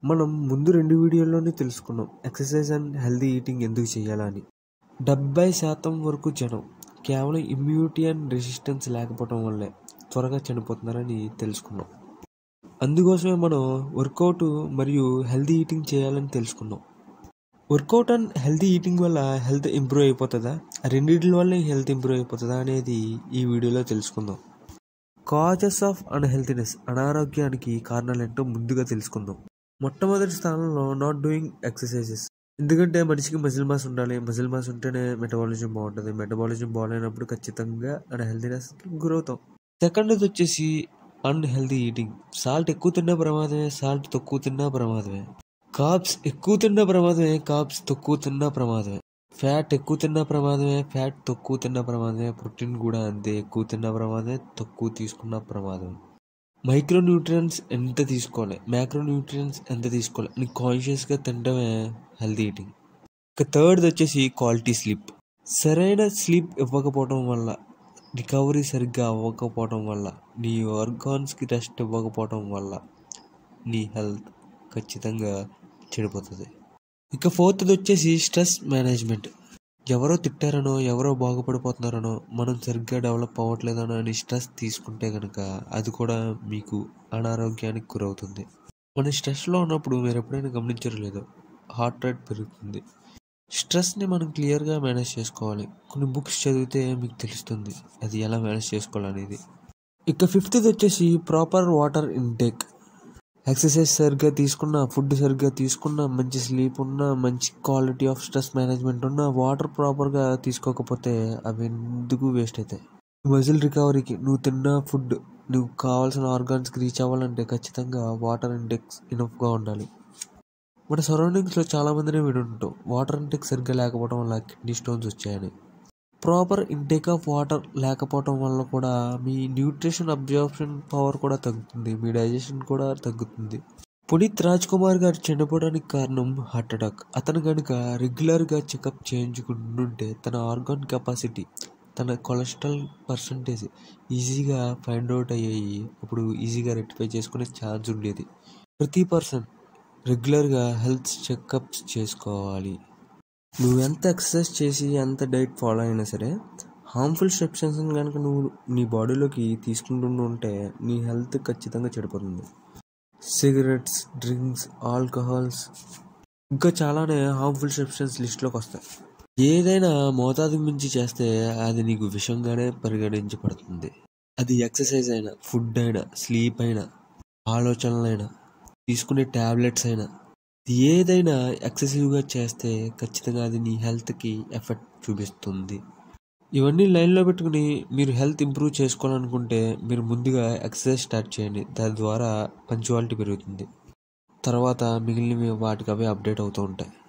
మనం ముందు రెండు వీడియోల్లోనే తెలుసుకున్నాం ఎక్సర్సైజ్ అండ్ హెల్తీ ఈటింగ్ ఎందుకు చేయాలని డెబ్బై శాతం వరకు జనం కేవలం ఇమ్యూనిటీ అండ్ రెసిస్టెన్స్ లేకపోవడం వల్లే త్వరగా చనిపోతున్నారని తెలుసుకున్నాం అందుకోసమే మనం వర్కౌట్ మరియు హెల్తీ ఈటింగ్ చేయాలని తెలుసుకున్నాం వర్కౌట్ అండ్ హెల్తీ ఈటింగ్ వల్ల హెల్త్ ఇంప్రూవ్ అయిపోతుందా రెండింటి వల్ల హెల్త్ ఇంప్రూవ్ అయిపోతుందా అనేది ఈ వీడియోలో తెలుసుకుందాం కాజెస్ ఆఫ్ అన్హెల్తీనెస్ అనారోగ్యానికి కారణాలు ఏంటో ముందుగా తెలుసుకుందాం మొట్టమొదటి స్థానంలో నాట్ డూయింగ్ ఎక్సర్సైజెస్ ఎందుకంటే మనిషికి మజిల్ మాస్ ఉండాలి మజిల్ మాస్ ఉంటేనే మెటబాలిజం బాగుంటుంది మెటబాలిజం బాగాలేనప్పుడు ఖచ్చితంగా అన్హెల్తీనెస్కి గురవుతాం సెకండ్ వచ్చేసి అన్హెల్తీ ఈటింగ్ సాల్ట్ ఎక్కువ తిన్నా ప్రమాదమే సాల్ట్ తక్కువ తిన్నా ప్రమాదమే కాప్స్ ఎక్కువ తిన్నా ప్రమాదమే కాప్స్ తక్కువ తిన్నా ప్రమాదమే ఫ్యాట్ ఎక్కువ తిన్నా ప్రమాదమే ఫ్యాట్ తక్కువ తిన్నా ప్రమాదమే ప్రోటీన్ కూడా అంతే ఎక్కువ తిన్నా ప్రమాదమే తక్కువ తీసుకున్న ప్రమాదమే మైక్రో న్యూట్రియన్స్ ఎంత తీసుకోవాలి మ్యాక్రో న్యూట్రియన్స్ ఎంత తీసుకోవాలి అని కాన్షియస్గా తినడమే హెల్తీ ఈటింగ్ ఇక థర్డ్ వచ్చేసి క్వాలిటీ స్లీప్ సరైన స్లీప్ ఇవ్వకపోవడం వల్ల రికవరీ సరిగ్గా అవ్వకపోవడం వల్ల నీ ఆర్గాన్స్కి రెస్ట్ ఇవ్వకపోవడం వల్ల నీ హెల్త్ ఖచ్చితంగా చెడిపోతుంది ఇక ఫోర్త్ వచ్చేసి స్ట్రెస్ మేనేజ్మెంట్ ఎవరో తిట్టారనో ఎవరో బాగుపడిపోతున్నారనో మనం సరిగ్గా డెవలప్ అవ్వట్లేదనో అని స్ట్రెస్ తీసుకుంటే కనుక అది కూడా మీకు అనారోగ్యానికి గురవుతుంది మన స్ట్రెస్లో ఉన్నప్పుడు మీరు ఎప్పుడైనా గమనించరు లేదో హార్ట్ రేట్ పెరుగుతుంది స్ట్రెస్ని మనం క్లియర్గా మేనేజ్ చేసుకోవాలి కొన్ని బుక్స్ చదివితే మీకు తెలుస్తుంది అది ఎలా మేనేజ్ చేసుకోవాలనేది ఇక ఫిఫ్త్ వచ్చేసి ప్రాపర్ వాటర్ ఇంటేక్ ఎక్సర్సైజ్ సరిగ్గా తీసుకున్న ఫుడ్ సరిగ్గా తీసుకున్న మంచి స్లీప్ ఉన్న మంచి క్వాలిటీ ఆఫ్ స్ట్రెస్ మేనేజ్మెంట్ ఉన్న వాటర్ ప్రాపర్గా తీసుకోకపోతే అవి ఎందుకు వేస్ట్ అవుతాయి మజిల్ రికవరీకి నువ్వు తిన్న ఫుడ్ నువ్వు కావాల్సిన ఆర్గాన్స్కి రీచ్ అవ్వాలంటే ఖచ్చితంగా వాటర్ ఇంటెక్స్ ఇనఫ్గా ఉండాలి మన సరౌండింగ్స్లో చాలామందినే వినుంటాం వాటర్ ఇంటెక్ సరిగ్గా లేకపోవడం వల్ల కిడ్నీ స్టోన్స్ వచ్చాయని ప్రాపర్ ఇంటేక్ ఆఫ్ వాటర్ లేకపోవడం వల్ల కూడా మీ న్యూట్రిషన్ అబ్జార్ప్షన్ పవర్ కూడా తగ్గుతుంది మీ డైజెషన్ కూడా తగ్గుతుంది పునీత్ రాజ్ కుమార్ గారు చనిపోవడానికి కారణం హార్ట్ అటాక్ అతను కనుక రెగ్యులర్గా చెకప్ చేయించుకుంటుంటే తన ఆర్గాన్ కెపాసిటీ తన కొలెస్ట్రాల్ పర్సంటేజ్ ఈజీగా ఫైండ్ అవుట్ అయ్యాయి అప్పుడు ఈజీగా రెక్టిఫై చేసుకునే ఛాన్స్ ఉండేది ప్రతి పర్సన్ రెగ్యులర్గా హెల్త్ చెకప్స్ చేసుకోవాలి నువ్వు ఎంత ఎక్సర్సైజ్ చేసి ఎంత డైట్ ఫాలో అయినా సరే హార్మ్ఫుల్ స్టెప్స్ కనుక నువ్వు నీ బాడీలోకి తీసుకుంటూ ఉంటే నీ హెల్త్ ఖచ్చితంగా చెడిపోతుంది సిగరెట్స్ డ్రింక్స్ ఆల్కహాల్స్ ఇంకా చాలానే హార్మ్ఫుల్ సబ్స్టెన్స్ లిస్ట్లోకి వస్తాయి ఏదైనా మోతాదుకు మించి చేస్తే అది నీకు విషంగానే పరిగణించబడుతుంది అది ఎక్సర్సైజ్ అయినా ఫుడ్ అయినా స్లీప్ అయినా ఆలోచనలైనా తీసుకునే ట్యాబ్లెట్స్ అయినా ఏదైనా ఎక్సెసివ్గా చేస్తే ఖచ్చితంగా అది నీ హెల్త్కి ఎఫెక్ట్ చూపిస్తుంది ఇవన్నీ లైన్లో పెట్టుకుని మీరు హెల్త్ ఇంప్రూవ్ చేసుకోవాలనుకుంటే మీరు ముందుగా ఎక్సర్సైజ్ స్టార్ట్ చేయండి దాని ద్వారా పంచువాలిటీ పెరుగుతుంది తర్వాత మిగిలినవి వాటికి అవే అప్డేట్ అవుతూ ఉంటాయి